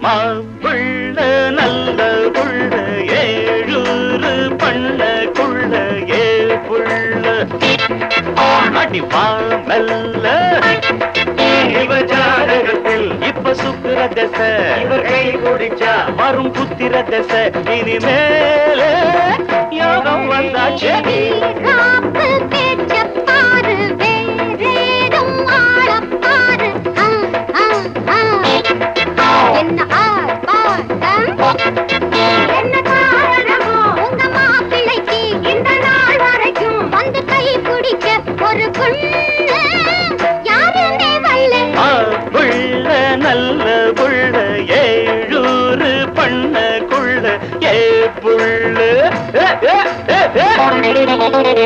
மாப்பிள்ள நல்ல புள்ள ஏழூரு பண்ண குள்ள ஏ புள்ள அடி மெல்ல இவ ஜாதகத்தில் இப்ப சுக்குற தசை இவர் கை குடிச்சா வரும் புத்திர தசை இனிமேல யோகம் வந்தாச்சு காப்பு பேச்ச பாரு வேறேதும் ஆளப் பாரு ஆ, ஆ, ஆ. என்ன ஆர்ப்பாட்டம்? என்ன காரணமோ உங்க மாப்பிள்ளைக்கு இந்த நாள் வரைக்கும் வந்து கை பிடிக்க ஒரு பொண்ணு யாருமே வரல புள்ள நல்ல புள்ள ஏழூரு பண்ண குள்ள ஏ புள்ள ஏ, ஏ, ஏ, ஏ.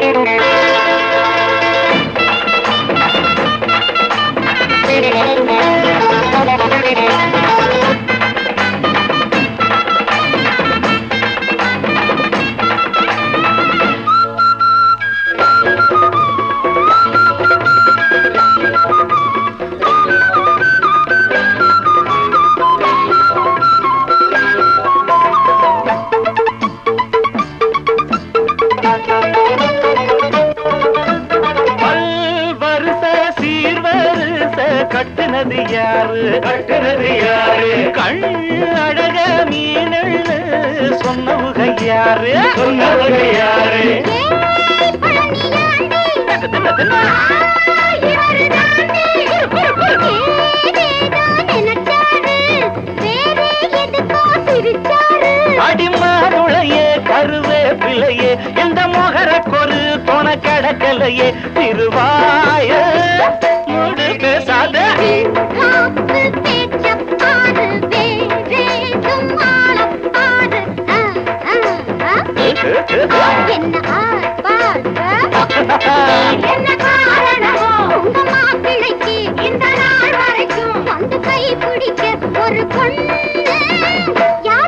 பல்வருச சீர்வருச கட்டுனது யாரு கட்டுனது யாரு கண் அழக மீனெழு சொன்னவுக யாரு சொன்னவுக யாரு ஏய், பழனியாண்டி, ஆ, இவரு தாண்டி. ஏதேதோ நினைச்சாரு, வேறே எதுக்கோ சிரிச்சாரு. அடிமாதுளையே கருவே பிள்ளையே இந்த மொகர கொரு தொண கடக்கலையே திருவாய முடு பேசாத காப்பு பேச்சப் பாரு, வேறேதும் ஆளப் பாரு. ஆ, ஆ, ஆ. என்ன ஆர்ப்பாட்டம்? என்ன காரணமோ உங்க மாப்பிள்ளைக்கு இந்த நாள் வரைக்கும் வந்து கை பிடிக்க ஒரு பொண்ணு